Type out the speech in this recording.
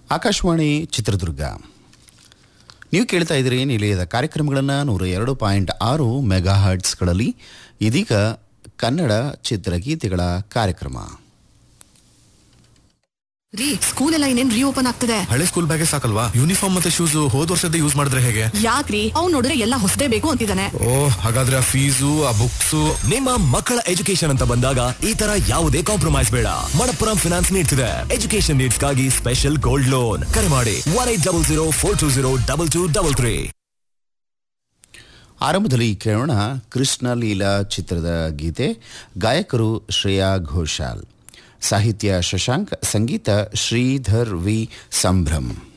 ಆಕಾಶವಾಣಿ ಚಿತ್ರದುರ್ಗ ನೀವು ಕೇಳ್ತಾ ಇದ್ದೀರಿ ನಿಲಯದ ಕಾರ್ಯಕ್ರಮಗಳನ್ನು ನೂರ ಎರಡು ಪಾಯಿಂಟ್ ಆರು ಮೆಗಾ ಹರ್ಟ್ಸ್ಗಳಲ್ಲಿ ಇದೀಗ ಕನ್ನಡ ಚಿತ್ರಗೀತೆಗಳ ಕಾರ್ಯಕ್ರಮ ರೀ ಸ್ಕೂಲ್ ಎಲ್ಲ ಇನ್ನೇನ್ ರೀಓಪನ್ ಆಗ್ತದೆ ಹಳೆ ಸ್ಕೂಲ್ ಬ್ಯಾಗೆ ಸಾಕಲ್ವಾ ಯೂನಿಫಾರ್ಮ್ ಮತ್ತೆ ಶೂಸ್ ಹೋದ್ ವರ್ಷದ ಯೂಸ್ ಮಾಡಿದ್ರೆ ಹೇಗೆ ಯಾಕ್ರಿ ಅವ್ನ್ ನೋಡಿದ್ರೆ ಎಲ್ಲ ಹೊಸದೇ ಬೇಕು ಅಂತಿದ್ದಾನೆ ಓ ಹಾಗಾದ್ರೆ ಆ ಫೀಸು ಆ ಬುಕ್ಸ್ ನಿಮ್ಮ ಮಕ್ಕಳ ಎಜುಕೇಶನ್ ಅಂತ ಬಂದಾಗ ಈ ತರ ಯಾವುದೇ ಕಾಂಪ್ರಮೈಸ್ ಬೇಡ ಮಣಪ್ಪುರಂ ಫಿನಾನ್ಸ್ ನೀಡ್ತಿದೆ ಎಜುಕೇಶನ್ ನೀಡ್ಸ್ಗಾಗಿ ಸ್ಪೆಷಲ್ ಗೋಲ್ಡ್ ಲೋನ್ ಕರೆ ಮಾಡಿ one eight double zero four two zero double two double three ಆರಂಭದಲ್ಲಿ ಕೇಳೋಣ ಕೃಷ್ಣ ಲೀಲಾ ಚಿತ್ರದ ಗೀತೆ ಗಾಯಕರು ಶ್ರೇಯಾ ಘೋಷಾಲ್ ಸಾಹಿತ್ಯ ಶಶಾಂಕ್ ಸಂಗೀತ ಶ್ರೀಧರ್ ವಿ ಸಂಭ್ರಮ್